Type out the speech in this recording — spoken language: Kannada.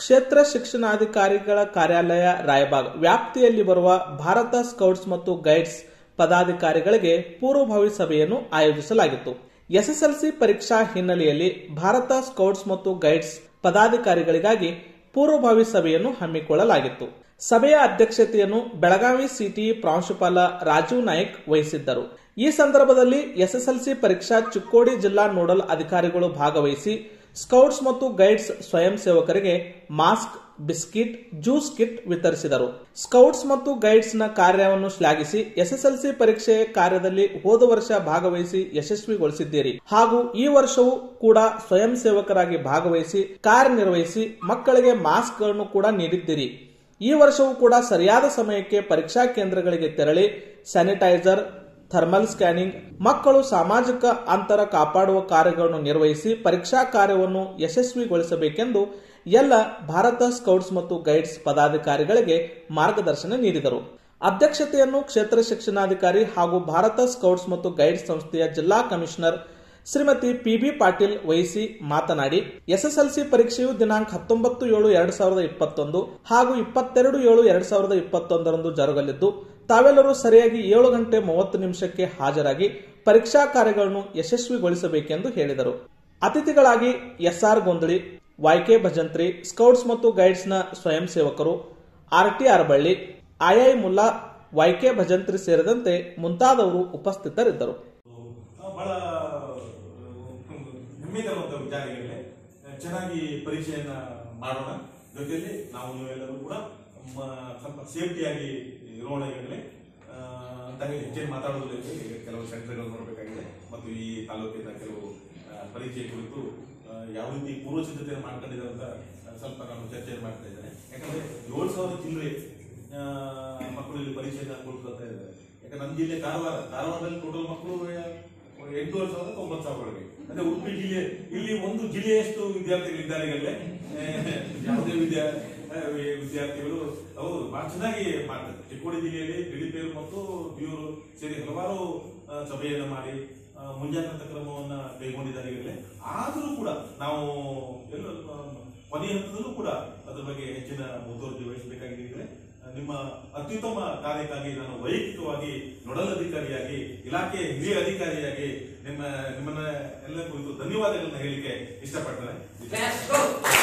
ಕ್ಷೇತ್ರ ಶಿಕ್ಷಣಾಧಿಕಾರಿಗಳ ಕಾರ್ಯಾಲಯ ರಾಯಬಾಗ್ ವ್ಯಾಪ್ತಿಯಲ್ಲಿ ಬರುವ ಭಾರತ ಸ್ಕೌಟ್ಸ್ ಮತ್ತು ಗೈಡ್ಸ್ ಪದಾಧಿಕಾರಿಗಳಿಗೆ ಪೂರ್ವಭಾವಿ ಸಭೆಯನ್ನು ಆಯೋಜಿಸಲಾಗಿತ್ತು ಎಸ್ಎಸ್ಎಲ್ಸಿ ಪರೀಕ್ಷಾ ಹಿನ್ನೆಲೆಯಲ್ಲಿ ಭಾರತ ಸ್ಕೌಟ್ಸ್ ಮತ್ತು ಗೈಡ್ಸ್ ಪದಾಧಿಕಾರಿಗಳಿಗಾಗಿ ಪೂರ್ವಭಾವಿ ಸಭೆಯನ್ನು ಹಮ್ಮಿಕೊಳ್ಳಲಾಗಿತ್ತು ಸಭೆಯ ಅಧ್ಯಕ್ಷತೆಯನ್ನು ಬೆಳಗಾವಿ ಸಿಟಿ ಪ್ರಾಂಶುಪಾಲ ರಾಜೀವ್ ನಾಯ್ಕ್ ವಹಿಸಿದ್ದರು ಈ ಸಂದರ್ಭದಲ್ಲಿ ಎಸ್ಎಸ್ಎಲ್ಸಿ ಪರೀಕ್ಷಾ ಚಿಕ್ಕೋಡಿ ಜಿಲ್ಲಾ ನೋಡಲ್ ಅಧಿಕಾರಿಗಳು ಭಾಗವಹಿಸಿ ಸ್ಕೌಟ್ಸ್ ಮತ್ತು ಗೈಡ್ಸ್ ಸ್ವಯಂ ಸೇವಕರಿಗೆ ಮಾಸ್ಕ್ ಬಿಸ್ಕಿಟ್ ಜ್ಯೂಸ್ ಕಿಟ್ ವಿತರಿಸಿದರು ಸ್ಕೌಟ್ಸ್ ಮತ್ತು ಗೈಡ್ಸ್ ನ ಕಾರ್ಯವನ್ನು ಶ್ಲಾಘಿಸಿ ಎಸ್ಎಸ್ಎಲ್ಸಿ ಪರೀಕ್ಷೆಯ ಕಾರ್ಯದಲ್ಲಿ ಹೋದ ವರ್ಷ ಭಾಗವಹಿಸಿ ಯಶಸ್ವಿಗೊಳಿಸಿದ್ದೀರಿ ಹಾಗೂ ಈ ವರ್ಷವೂ ಕೂಡ ಸ್ವಯಂ ಸೇವಕರಾಗಿ ಭಾಗವಹಿಸಿ ಕಾರ್ಯನಿರ್ವಹಿಸಿ ಮಕ್ಕಳಿಗೆ ಮಾಸ್ಕ್ ಗಳನ್ನು ಕೂಡ ನೀಡಿದ್ದೀರಿ ಈ ವರ್ಷವೂ ಕೂಡ ಸರಿಯಾದ ಸಮಯಕ್ಕೆ ಪರೀಕ್ಷಾ ಕೇಂದ್ರಗಳಿಗೆ ತೆರಳಿ ಸ್ಯಾನಿಟೈಸರ್ ಥರ್ಮಲ್ ಸ್ಕ್ಯಾನಿಂಗ್ ಮಕ್ಕಳು ಸಾಮಾಜಿಕ ಅಂತರ ಕಾಪಾಡುವ ಕಾರ್ಯಗಳನ್ನು ನಿರ್ವಹಿಸಿ ಪರೀಕ್ಷಾ ಕಾರ್ಯವನ್ನು ಯಶಸ್ವಿಗೊಳಿಸಬೇಕೆಂದು ಎಲ್ಲ ಭಾರತ ಸ್ಕೌಟ್ಸ್ ಮತ್ತು ಗೈಡ್ಸ್ ಪದಾಧಿಕಾರಿಗಳಿಗೆ ಮಾರ್ಗದರ್ಶನ ನೀಡಿದರು ಅಧ್ಯಕ್ಷತೆಯನ್ನು ಕ್ಷೇತ್ರ ಶಿಕ್ಷಣಾಧಿಕಾರಿ ಹಾಗೂ ಭಾರತ ಸ್ಕೌಟ್ಸ್ ಮತ್ತು ಗೈಡ್ಸ್ ಸಂಸ್ಥೆಯ ಜಿಲ್ಲಾ commissioner Shrimati P B Patil ವಹಿಸಿ ಮಾತನಾಡಿ ಎಸ್ಎಸ್ಎಲ್ಸಿ ಪರೀಕ್ಷೆಯು ದಿನಾಂಕ ಹತ್ತೊಂಬತ್ತು ಏಳು ಎರಡ್ ಸಾವಿರದ ಇಪ್ಪತ್ತೊಂದು ಹಾಗೂ ಇಪ್ಪತ್ತೆರಡು ಏಳು ಎರಡ್ ಸಾವಿರದ ಇಪ್ಪತ್ತೊಂದರಂದು ಜರುಗಲಿದ್ದು ತಾವೆಲ್ಲರೂ ಸರಿಯಾಗಿ ಏಳು ಗಂಟೆ ಮೂವತ್ತು ನಿಮಿಷಕ್ಕೆ ಹಾಜರಾಗಿ ಪರೀಕ್ಷಾ ಕಾರ್ಯಗಳನ್ನು ಯಶಸ್ವಿಗೊಳಿಸಬೇಕೆಂದು ಹೇಳಿದರು ಅತಿಥಿಗಳಾಗಿ S R Gondali Y K Bhajantri scouts ಮತ್ತು ಗೈಡ್ಸ್ನ ಸ್ವಯಂ ಸೇವಕರು ಆರ್ಟಿಆರ್ ಬಳ್ಳಿ ಐಐ ಮುಲ್ಲಾ ವೈಕೆ ಭಜಂತ್ರಿ ಸೇರಿದಂತೆ ಮುಂತಾದವರು ಉಪಸ್ಥಿತರಿದ್ದರು ಬಹಳ ಹೆಮ್ಮೆ ತರುವಂತ ವಿಚಾರಗಳೇ ಚೆನ್ನಾಗಿ ಪರೀಕ್ಷೆಯನ್ನ ಮಾಡೋಣ ಜೊತೆಯಲ್ಲಿ ನಾವು ನೀವೆಲ್ಲರೂ ಕೂಡ ಮ- ಸ್ವಲ್ಪ ಸೇಫ್ಟಿಯಾಗಿ ಇರೋಣ ಈಗಾಗಲೇ ಅಂತಾಗಿ ಹೆಚ್ಚಿನ ಮಾತಾಡೋದ್ರಲ್ಲಿ ಕೆಲವು ಸೆಂಟರ್ಗಳು ನೋಡಬೇಕಾಗಿದೆ ಮತ್ತು ಈ ತಾಲೂಕಿನ ಕೆಲವು ಆ, ಪರೀಕ್ಷೆ ಕುರಿತು ಆ, ಯಾವ ರೀತಿ ಪೂರ್ವ ಸಿದ್ಧತೆಯನ್ನು ಮಾಡ್ಕೊಂಡಿದ್ದಾರೆ ಅಂತ ಆ, ಸ್ವಲ್ಪ ನಾನು ಚರ್ಚೆಯನ್ನು ಮಾಡ್ತಾ ಇದ್ದೇನೆ ಯಾಕಂದ್ರೆ ಏಳು ಸಾವಿರ ಚಿಲ್ಲರೆ ಆ, ಮಕ್ಕಳು ಇಲ್ಲಿ ಪರೀಕ್ಷೆಯನ್ನು ಕೊಡ್ತಾ ಇದ್ದಾರೆ ಯಾಕಂದ್ರೆ ನಮ್ಮ ಜಿಲ್ಲೆ ಕಾರವಾರ ಕಾರವಾರದಲ್ಲಿ ಟೋಟಲ್ ಮಕ್ಕಳು ಎಂಟೂವರೆ ಸಾವಿರ ಒಂಬತ್ತು ಸಾವಿರಗಳಿಗೆ ಅಂದ್ರೆ ಉಡುಪಿ ಜಿಲ್ಲೆ ಇಲ್ಲಿ ಒಂದು ಜಿಲ್ಲೆಯಷ್ಟು ವಿದ್ಯಾರ್ಥಿಗಳಿದ್ದಾರೆ ಈಗಲೇ ಆ, ಯಾವುದೇ ವಿದ್ಯಾ ಆ, ವಿದ್ಯಾರ್ಥಿಗಳು ಅವರು ಬಹಳ ಚೆನ್ನಾಗಿ ಮಾಡ್ತಾರೆ ಚಿಕ್ಕೋಡಿ ಜಿಲ್ಲೆಯಲ್ಲಿ ಬಿಳಿಪೇರು ಮತ್ತು ಬಿಯೂರು ಸೇರಿ ಹಲವಾರು ಆ, ಸಭೆಯನ್ನು ಮಾಡಿ ಆ, ಮುಂಜಾಗ್ರತಾ ಕ್ರಮವನ್ನ ಕೈಗೊಂಡಿದ್ದಾರೆ ಈಗಲೇ ಆದರೂ ಕೂಡ ನಾವು ಎಲ್ಲ ಆ, ಕೊನೆಯ ಹಂತದಲ್ಲೂ ಕೂಡ ಅದ್ರ ಬಗ್ಗೆ ಹೆಚ್ಚಿನ ಮುತುವರ್ಜಿ ವಹಿಸಬೇಕಾಗಿದೆ ಈಗಲೇ ನಿಮ್ಮ ಅತ್ಯುತ್ತಮ ಕಾರ್ಯಕ್ಕಾಗಿ ನಾನು ವೈಯಕ್ತಿಕವಾಗಿ ನೋಡಲ್ ಅಧಿಕಾರಿಯಾಗಿ ಇಲಾಖೆ ಹಿರಿಯ ಅಧಿಕಾರಿಯಾಗಿ ನಿಮ್ಮ ನಿಮ್ಮನ್ನ ಎಲ್ಲ ಕುರಿತು ಧನ್ಯವಾದಗಳನ್ನ ಹೇಳಿಕೆ ಇಷ್ಟಪಡ್ತೇನೆ